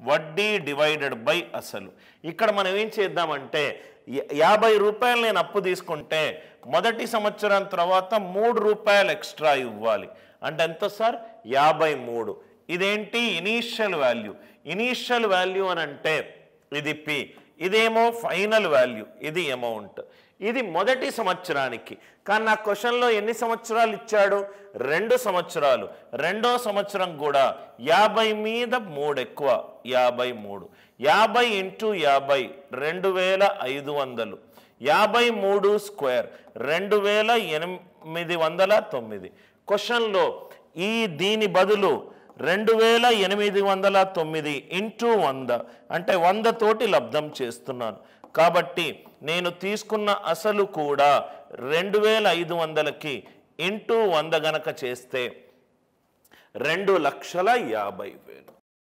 వడ్డీ divided by అసలు ఇక్కడ మనం ఏం చేద్దామంటే యా- యాభై రూపాయలు నేను అప్పు తీసుకుంటే మొదటి సంవత్సరం తర్వాత మూడు రూపాయలు ఎక్స్ట్రా ఇవ్వాలి అంటే ఎంత సార్ యాభై మూడు ఇదేంటి ఇనీషియల్ వాల్యూ ఇనీషియల్ వాల్యూ అని అంటే ఇది పి ఇదేమో ఫైనల్ వాల్యూ ఇది అమౌంట్ ఇది మొదటి సంవత్సరానికి కానీ నా క్వశ్చన్లో ఎన్ని సంవత్సరాలు ఇచ్చాడు రెండు సంవత్సరాలు రెండో సంవత్సరం కూడా యాభై మీద మూడు ఎక్కువ యాభై మూడు యాభై ఇంటూ యాభై రెండు వేల ఐదు వందలు యాభై మూడు స్క్వేర్ రెండు వేల ఎనిమిది వందల తొమ్మిది క్వశ్చన్లో ఈ దీని బదులు రెండు వేల ఎనిమిది వందల తొమ్మిది ఇంటూ వంద అంటే వంద తోటి లబ్ధం చేస్తున్నాను కాబట్టి నేను తీసుకున్న అసలు కూడా రెండు వేల ఐదు వందలకి ఇంటూ వంద గనక చేస్తే రెండు లక్షల యాభై వేలు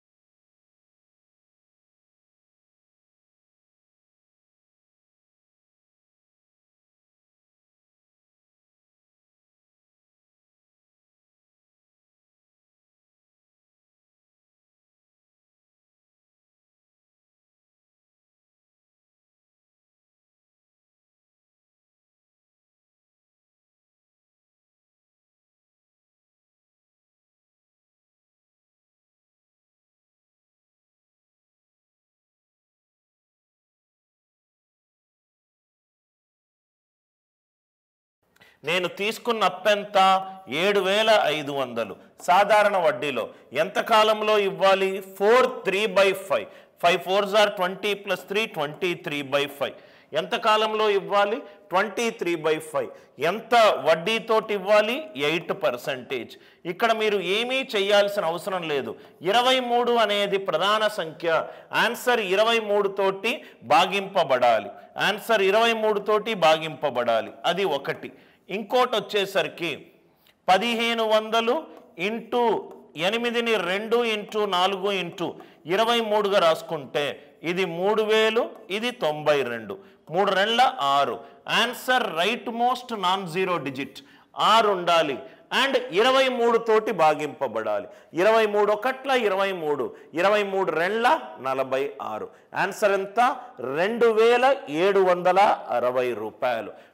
నేను తీసుకున్న అప్పెంత ఏడు వేల ఐదు వందలు సాధారణ వడ్డీలో ఎంత కాలంలో ఇవ్వాలి four three by five five four జార్ twenty plus three twenty three by five ఎంత కాలంలో ఇవ్వాలి ట్వంటీ త్రీ బై ఫైవ్ ఎంత వడ్డీతోటి ఇవ్వాలి ఎయిట్ పర్సెంటేజ్ ఇక్కడ మీరు ఏమీ చేయాల్సిన అవసరం లేదు ఇరవై మూడు అనేది ప్రధాన సంఖ్య ఆన్సర్ ఇరవై మూడు తోటి భాగింపబడాలి ఆన్సర్ ఇరవై మూడు తోటి భాగింపబడాలి అది ఒకటి ఇంకోటి వచ్చేసరికి పదిహేను వందలు ఇంటూ ఎనిమిదిని రెండు ఇంటూ నాలుగు ఇంటూ ఇరవై మూడుగా రాసుకుంటే ఇది మూడు వేలు ఇది తొంభై రెండు మూడు రెండ్ల ఆరు answer right most non zero digit ఆరు ఉండాలి అండ్ ఇరవై మూడు తోటి భాగింపబడాలి ఇరవై మూడు ఒకట్ల ఇరవై మూడు ఇరవై మూడు రెండ్ల నలభై ఆరు ఆన్సర్ ఎంత రెండు వేల ఏడు వందల అరవై రూపాయలు